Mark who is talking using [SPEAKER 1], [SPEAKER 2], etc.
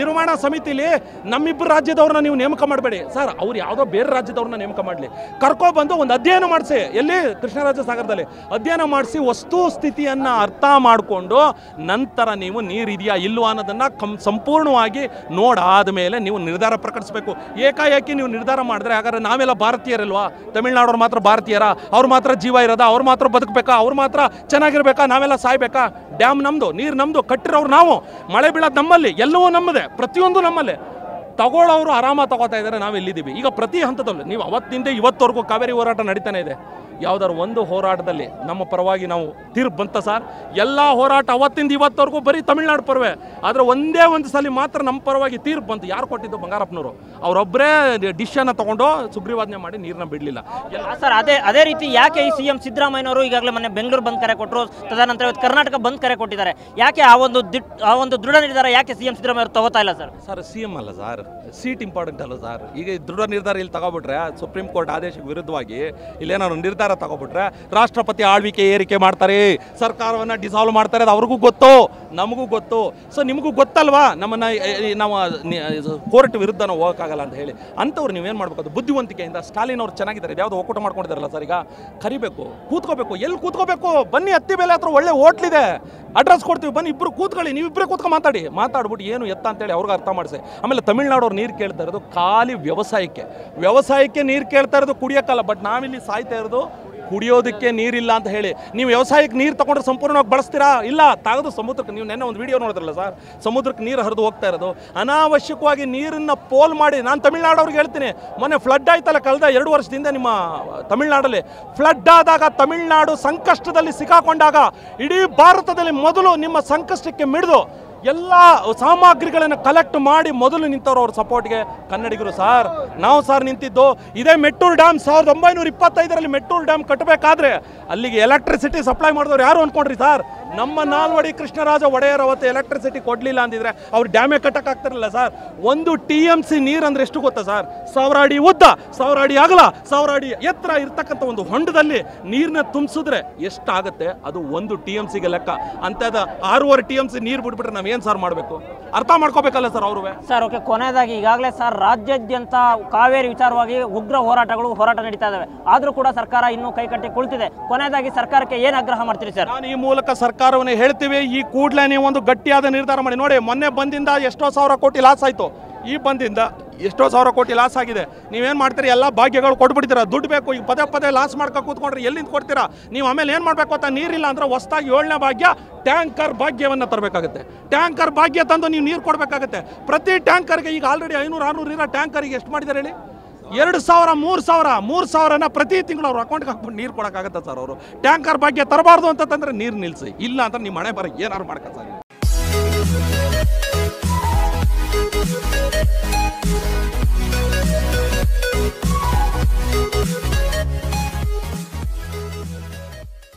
[SPEAKER 1] ನಿರ್ಮಾಣ ಸಮಿತಿಲಿ ನಮ್ಮಿಬ್ಬರು ರಾಜ್ಯದವ್ರನ್ನ ನೀವು ನೇಮಕ ಮಾಡಬೇಡಿ ಸರ್ ಅವ್ರು ಯಾವುದೋ ಬೇರೆ ರಾಜ್ಯದವ್ರನ್ನ ನೇಮಕ ಮಾಡಲಿ ಕರ್ಕೊಬಂದು ಒಂದು ಅಧ್ಯಯನ ಮಾಡಿಸಿ ಎಲ್ಲಿ ಕೃಷ್ಣರಾಜ ಸಾಗರದಲ್ಲಿ ಅಧ್ಯಯನ ಮಾಡಿಸಿ ವಸ್ತು ಸ್ಥಿತಿಯನ್ನು ಅರ್ಥ ಮಾಡಿಕೊಂಡು ನಂತರ ನೀವು ನೀರಿದೆಯಾ ಇಲ್ವಾ ಅನ್ನೋದನ್ನು ಕಂ ಸಂಪೂರ್ಣವಾಗಿ ನೋಡಾದ ಮೇಲೆ ನೀವು ನಿರ್ಧಾರ ಪ್ರಕಟಿಸಬೇಕು ಏಕಾಏಕಿ ನೀವು ನಿರ್ಧಾರ ಮಾಡಿದ್ರೆ ಹಾಗಾದ್ರೆ ನಾವೆಲ್ಲ ಭಾರತೀಯರಲ್ವಾ ತಮಿಳ್ನಾಡವ್ರು ಮಾತ್ರ ಭಾರತೀಯರ ಅವ್ರು ಮಾತ್ರ ಜೀವ ಇರೋದ ಅವ್ರು ಮಾತ್ರ ಬದುಕಬೇಕಾ ಅವ್ರು ಮಾತ್ರ ಚೆನ್ನಾಗಿರ್ಬೇಕಾ ನಾವೆಲ್ಲ ಸಾಯ್ಬೇಕಾ ಡ್ಯಾಮ್ ನಮ್ಮದು ನೀರು ನಮ್ಮದು ಕಟ್ಟಿರೋರು ನಾವು ಮಳೆ ಬೀಳೋದು ನಮ್ಮಲ್ಲಿ ಎಲ್ಲವೂ ನಮ್ಮದೇ ಪ್ರತಿಯೊಂದು ನಮ್ಮಲ್ಲೇ ತಗೊಳ್ಳೋರು ಆರಾಮ ತಗೋತಾ ಇದ್ದಾರೆ ನಾವು ಎಲ್ಲಿದ್ದೀವಿ ಈಗ ಪ್ರತಿ ಹಂತದಲ್ಲೂ ನೀವು ಅವತ್ತಿಂದ ಇವತ್ತವರೆಗೂ ಕಾವೇರಿ ಹೋರಾಟ ನಡೀತಾನೆ ಇದೆ ಯಾವ್ದಾದ್ರು ಒಂದು ಹೋರಾಟದಲ್ಲಿ ನಮ್ಮ ಪರವಾಗಿ ನಾವು ತೀರ್ಪು ಬಂತ ಸರ್ ಎಲ್ಲ ಹೋರಾಟ ಅವತ್ತಿಂದ ಇವತ್ತವರೆಗೂ ಬರೀ ತಮಿಳ್ನಾಡು ಪರವೇ ಆದರೆ ಒಂದೇ ಒಂದು ಸಲ ಮಾತ್ರ ನಮ್ಮ ಪರವಾಗಿ ತೀರ್ಪು ಬಂತು ಯಾರು ಕೊಟ್ಟಿದ್ದು ಬಂಗಾರಪ್ಪನವರು ಅವರೊಬ್ಬರೇ ಡಿಶನ್ನು ತಗೊಂಡು ಸುಗ್ರೀವಾಜ್ಞೆ ಮಾಡಿ ನೀರನ್ನ ಬಿಡಲಿಲ್ಲ
[SPEAKER 2] ಆ, ಸರ್ ಅದೇ ಅದೇ ರೀತಿ ಯಾಕೆ ಈ ಸಿ ಎಂ ಸಿದ್ದರಾಮಯ್ಯನವರು ಈಗಾಗಲೇ ಮೊನ್ನೆ ಬೆಂಗಳೂರು ಬಂದ್ ಕರೆ ಕೊಟ್ಟರು ತದನಂತರ ಇವತ್ತು ಕರ್ನಾಟಕ ಬಂದ್ ಕರೆ ಕೊಟ್ಟಿದ್ದಾರೆ ಯಾಕೆ ಆ ಒಂದು ದಿಟ್ ಆ ಒಂದು ದೃಢ ನಿರ್ಧಾರ ಯಾಕೆ ಸಿ ಎಂ ಸಿದ್ದರಾಮಯ್ಯ ಅವರು ತಗೋತಾ ಇಲ್ಲ ಸರ್
[SPEAKER 1] ಸರ್ ಸಿ ಎಮ್ ಅಲ್ಲ ಸರ್ ಸೀಟ್ ಇಂಪಾರ್ಟೆಂಟ್ ಅಲ್ಲ ಸರ್ ಈಗ ಈ ದೃಢ ನಿರ್ಧಾರ ಇಲ್ಲಿ ತಗೊಬಿಟ್ರೆ ಸುಪ್ರೀಂ ಕೋರ್ಟ್ ಆದೇಶಕ್ಕೆ ವಿರುದ್ಧವಾಗಿ ಇಲ್ಲೇನಾದ್ರು ನಿರ್ಧಾರ ತಗೊಬಿಟ್ರೆ ರಾಷ್ಟ್ರಪತಿ ಆಳ್ವಿಕೆ ಏರಿಕೆ ಮಾಡ್ತಾರೆ ಸರ್ಕಾರವನ್ನು ಡಿಸಾಲ್ವ್ ಮಾಡ್ತಾರೆ ಅದು ಅವ್ರಿಗೂ ಗೊತ್ತು ನಮಗೂ ಗೊತ್ತು ಸೊ ನಿಮಗೂ ಗೊತ್ತಲ್ವಾ ನಮ್ಮನ್ನ ಎ- ಎ- ನಾವು ಕೋರ್ಟ್ ವಿರುದ್ಧ ನಾವು ಹೋಗೋಕ್ಕಾಗಲ್ಲ ಅಂತ ಹೇಳಿ ಅಂಥವ್ರು ನೀವೇನು ಮಾಡ್ಬೇಕು ಅದು ಬುದ್ಧಿವಂತಿಕೆಯಿಂದ ಸ್ಟಾಲಿನ್ ಅವ್ರು ಚೆನ್ನಾಗಿದ್ದಾರೆ ಯಾವ್ದು ಒಕ್ಕೂಟ ಮಾಡ್ಕೊಂಡಿದ್ದಾರಲ್ಲ ಸರ್ ಈಗ ಕರಿಬೇಕು ಕೂತ್ಕೋಬೇಕು ಎಲ್ಲಿ ಕೂತ್ಕೋಬೇಕು ಬನ್ನಿ ಹತ್ತಿ ಬೆಲೆ ಹತ್ರ ಒಳ್ಳೆ ಹೋಟ್ಲಿದೆ ಅಡ್ರೆಸ್ ಕೊಡ್ತೀವಿ ಬನ್ನಿ ಇಬ್ರು ಕೂತ್ಕೊಳ್ಳಿ ನೀವು ಇಬ್ಬರೇ ಕೂತ್ಕೊಂಡು ಮಾತಾಡಿ ಮಾತಾಡ್ಬಿಟ್ಟು ಏನು ಎತ್ತ ಅಂತೇಳಿ ಅವ್ರಿಗೆ ಅರ್ಥ ಮಾಡಿಸಿ ಆಮೇಲೆ ತಮಿಳ್ನಾಡವ್ರು ನೀರು ಕೇಳ್ತಾ ಇರೋದು ಖಾಲಿ ವ್ಯವಸಾಯಕ್ಕೆ ವ್ಯವಸಾಯಕ್ಕೆ ನೀರು ಕೇಳ್ತಾ ಇರೋದು ಕುಡಿಯೋಕ್ಕಲ್ಲ ಬಟ್ ನಾವಿಲ್ಲಿ ಸಾಯ್ತಾ ಇರೋದು ಕುಡಿಯೋದಕ್ಕೆ ನೀರಿಲ್ಲ ಅಂತ ಹೇಳಿ ನೀವು ವ್ಯವಸಾಯಕ್ಕೆ ನೀರು ತಗೊಂಡ್ರೆ ಸಂಪೂರ್ಣವಾಗಿ ಬಳಸ್ತೀರಾ ಇಲ್ಲ ತಾಗದು ಸಮುದ್ರಕ್ಕೆ ನೀವು ನೆನ್ನೆ ಒಂದು ವಿಡಿಯೋ ನೋಡಿದ್ರಲ್ಲ ಸರ್ ಸಮುದ್ರಕ್ಕೆ ನೀರು ಹರಿದು ಹೋಗ್ತಾ ಇರೋದು ಅನಾವಶ್ಯಕವಾಗಿ ನೀರನ್ನು ಪೋಲ್ ಮಾಡಿ ನಾನು ತಮಿಳ್ನಾಡವ್ರಿಗೆ ಹೇಳ್ತೀನಿ ಮೊನ್ನೆ ಫ್ಲಡ್ ಆಯ್ತಲ್ಲ ಕಳೆದ ಎರಡು ವರ್ಷದಿಂದ ನಿಮ್ಮ ತಮಿಳ್ನಾಡಲ್ಲಿ ಫ್ಲಡ್ ಆದಾಗ ತಮಿಳ್ನಾಡು ಸಂಕಷ್ಟದಲ್ಲಿ ಸಿಕ್ಕಾಕೊಂಡಾಗ ಇಡೀ ಭಾರತದಲ್ಲಿ ಮೊದಲು ನಿಮ್ಮ ಸಂಕಷ್ಟಕ್ಕೆ ಮಿಡಿದು ಎಲ್ಲ ಸಾಮಗ್ರಿಗಳನ್ನು ಕಲೆಕ್ಟ್ ಮಾಡಿ ಮೊದಲು ನಿಂತವ್ರು ಅವ್ರ ಸಪೋರ್ಟ್ಗೆ ಕನ್ನಡಿಗರು ಸರ್ ನಾವು ಸರ್ ನಿಂತಿದ್ದು ಇದೇ ಮೆಟ್ಟೂರು ಡ್ಯಾಮ್ ಸಾವಿರದ ಒಂಬೈನೂರ ಇಪ್ಪತ್ತೈದರಲ್ಲಿ ಮೆಟ್ಟೂರು ಡ್ಯಾಮ್ ಕಟ್ಟಬೇಕಾದ್ರೆ ಅಲ್ಲಿಗೆ ಎಲೆಕ್ಟ್ರಿಸಿಟಿ ಸಪ್ಲೈ ಮಾಡಿದವ್ರು ಯಾರು ಅನ್ಕೊಂಡ್ರಿ ಸರ್ ನಮ್ಮ ನಾಲ್ವಡಿ ಕೃಷ್ಣರಾಜ ಒಡೆಯರ್ ಅವತ್ತು ಎಲೆಕ್ಟ್ರಿಸಿಟಿ ಕೊಡಲಿಲ್ಲ ಅಂದಿದ್ರೆ ಅವ್ರು ಡ್ಯಾಮೇ ಕಟ್ಟಕ್ಕಾಗ್ತಿರಲಿಲ್ಲ ಸರ್ ಒಂದು ಟಿ ಎಮ್ ಸಿ ನೀರು ಅಂದ್ರೆ ಎಷ್ಟು ಗೊತ್ತಾ ಸರ್ ಸಾವಿರ ಅಡಿ ಉದ್ದ ಸಾವಿರ ಅಡಿ ಅಗಲ ಸಾವಿರ ಅಡಿ ಎತ್ತರ ಇರ್ತಕ್ಕಂಥ ಒಂದು ಹೊಂಡದಲ್ಲಿ ನೀರನ್ನ ತುಂಬಿಸಿದ್ರೆ ಎಷ್ಟಾಗುತ್ತೆ ಅದು ಒಂದು ಟಿ ಎಮ್ ಸಿಗೆ ಲೆಕ್ಕ ಅಂಥದ್ದು ಆರೂವರೆ ಟಿ ಎಮ್ ಸಿ ನೀರು ಬಿಟ್ಬಿಟ್ರೆ ನಾವೇನು ಸರ್ ಮಾಡಬೇಕು ಅರ್ಥ ಮಾಡ್ಕೋಬೇಕಲ್ಲ ಸರ್ ಅವ್ರೂ
[SPEAKER 2] ಸರ್ ಓಕೆ ಕೊನೆಯದಾಗಿ ಈಗಾಗಲೇ ಸರ್ ರಾಜ್ಯಾದ್ಯಂತ ಕಾವೇರಿ ವಿಚಾರವಾಗಿ ಉಗ್ರ ಹೋರಾಟಗಳು ಹೋರಾಟ ನಡೀತಾ ಇದ್ದಾವೆ ಆದರೂ ಕೂಡ ಸರ್ಕಾರ ಇನ್ನೂ ಕೈಕಟ್ಟಿ ಕುಳಿತಿದೆ ಕೊನೆಯದಾಗಿ ಸರ್ಕಾರಕ್ಕೆ ಏನು ಆಗ್ರಹ ಮಾಡ್ತೀರಿ ಸರ್
[SPEAKER 1] ನಾನು ಈ ಮೂಲಕ ಸರ್ಕಾರವನ್ನು ಹೇಳ್ತೀವಿ ಈ ಕೂಡಲೇ ನೀವು ಒಂದು ಗಟ್ಟಿಯಾದ ನಿರ್ಧಾರ ಮಾಡಿ ನೋಡಿ ಮೊನ್ನೆ ಬಂದಿಂದ ಎಷ್ಟೋ ಸಾವಿರ ಕೋಟಿ ಲಾಸ್ ಆಯಿತು ಈ ಬಂದಿಂದ ಎಷ್ಟೋ ಸಾವಿರ ಕೋಟಿ ಲಾಸ್ ಆಗಿದೆ ನೀವೇನು ಮಾಡ್ತೀರಿ ಎಲ್ಲ ಭಾಗ್ಯಗಳು ಕೊಟ್ಬಿಡ್ತೀರಾ ದುಡ್ಡು ಬೇಕು ಈಗ ಪದೇ ಪದೇ ಲಾಸ್ ಮಾಡ್ಕೊ ಕೂತ್ಕೊಂಡ್ರೆ ಎಲ್ಲಿಂದ ಕೊಡ್ತೀರಾ ನೀವು ಆಮೇಲೆ ಏನು ಮಾಡಬೇಕು ಅಂತ ನೀರಿಲ್ಲ ಅಂದ್ರೆ ಹೊಸ್ದಾಗಿ ಏಳನೇ ಭಾಗ್ಯ ಟ್ಯಾಂಕರ್ ಭಾಗ್ಯವನ್ನು ತರಬೇಕಾಗುತ್ತೆ ಟ್ಯಾಂಕರ್ ಭಾಗ್ಯ ತಂದು ನೀವು ನೀರು ಕೊಡಬೇಕಾಗುತ್ತೆ ಪ್ರತಿ ಟ್ಯಾಂಕರ್ಗೆ ಈಗ ಆಲ್ರೆಡಿ ಐನೂರು ಆರುನೂರು ಇರೋ ಟ್ಯಾಂಕರಿಗೆ ಎಷ್ಟು ಮಾಡಿದ್ದಾರೆ ಹೇಳಿ ಎರಡು ಸಾವಿರ ಮೂರು ಸಾವಿರ ಮೂರು ಸಾವಿರನ ಪ್ರತಿ ತಿಂಗಳು ಅವ್ರ ಅಕೌಂಟ್ಗೆ ಹಾಕ್ಬಿಟ್ಟು ನೀರು ಕೊಡೋಕ್ಕಾಗತ್ತೆ ಸರ್ ಅವರು ಟ್ಯಾಂಕರ್ ಭಾಗ್ಯ ತರಬಾರ್ದು ಅಂತಂದ್ರೆ ನೀರು ನಿಲ್ಲಿಸಿ ಇಲ್ಲ ಅಂತ ನಿಮ್ಮ ಮನೆ ಬರ ಏನಾರು ಮಾಡ್ಕೊ ಸರ್